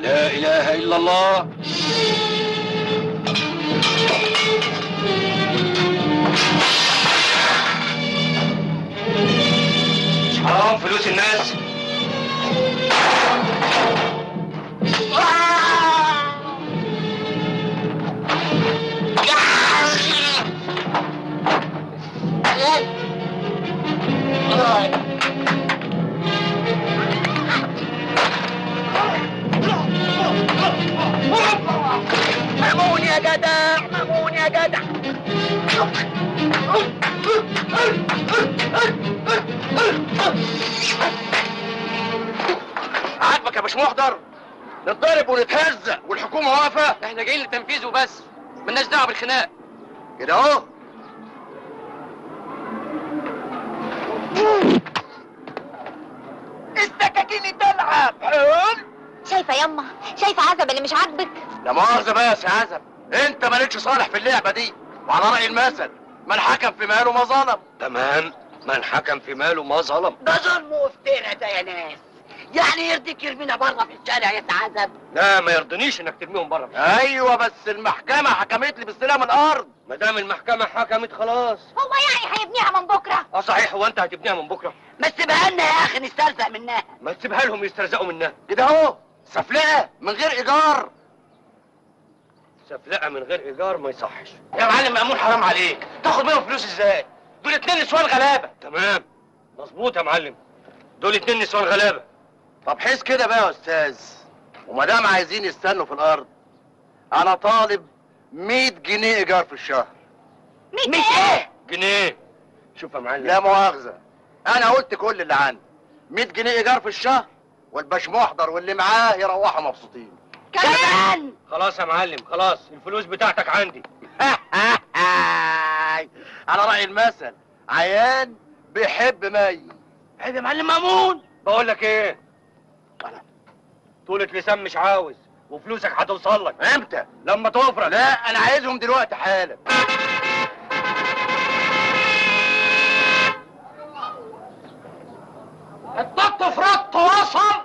لا اله الا الله مش حرام فلوس الناس مأمون يا جدع مأمون يا جدع عاجبك يا باش محضر نتضرب ونتهزق والحكومه واقفه احنا جايين للتنفيذ وبس ملناش دعوه بالخناق كده اهو السكاكين تلعب حلو شايفه يما شايفه عزب اللي مش عاجبك لا مؤاخذه بس يا عزب انت مالكش صالح في اللعبه دي وعلى راي المثل من حكم في ماله ما ظلم تمام من حكم في ماله ما ظلم ده ظلم وافتراء ده يا ناس يعني يرضيك يرمينا بره في الشارع يتعذب لا ما يرضنيش انك ترميهم بره ايوه بس المحكمه حكمت لي باستلام الارض ما دام المحكمه حكمت خلاص هو يعني هيبنيها من بكره اه صحيح هو انت هتبنيها من بكره ما تسيبها لنا يا اخي نسترزق منها ما تسيبها لهم يسترزقوا منها كده اهو سفلقه من غير ايجار سفلقه من غير ايجار ما يصحش يا معلم مأمون حرام عليك تاخد منهم فلوس ازاي دول اتنين نسوان غلابه تمام مظبوط يا معلم دول اتنين نسوان غلابه طب حس كده بقى يا استاذ وما دام عايزين يستنوا في الارض انا طالب 100 جنيه ايجار في الشهر ميت مش ايه جنيه شوف يا معلم لا مؤاخذه انا قلت كل اللي عندي 100 جنيه ايجار في الشهر والباش محضر واللي معاه يروحوا مبسوطين كمان خلاص يا معلم خلاص الفلوس بتاعتك عندي على راي المثل عيان بيحب مي عيب يا معلم مامون بقول لك ايه طولة لسان مش عاوز وفلوسك هتوصل لك امتى لما تفرج لا انا عايزهم دلوقتي حالا الضغط فرط وصل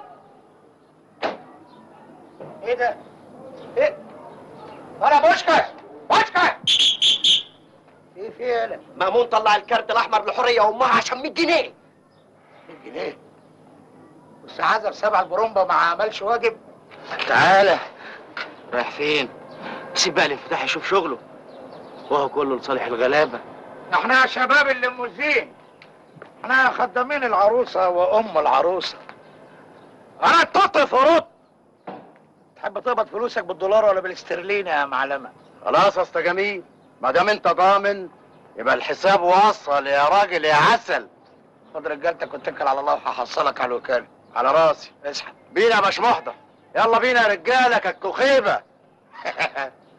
ايه ده؟ ايه؟ انا بوشكش بوشكش ايه في هنا؟ مأمون طلع الكارت الاحمر لحريه وامها عشان 100 جنيه 100 جنيه بس عزب سبع البرومبا ما عملش واجب تعالى رايح فين سيب بقى الانفتاح يشوف شغله وهو كله لصالح الغلابه احنا شباب الليموزين احنا خدامين العروسه وام العروسه انا التوت فرط تحب تقبض فلوسك بالدولار ولا بالاسترليني يا معلمه خلاص يا اسطى جميل ما دام انت ضامن يبقى الحساب وصل يا راجل يا عسل خد رجالتك واتكل على الله وهحصلك على الوكاله على راسي اسحب بينا يا باش محضر يلا بينا يا رجاله كالكخيبه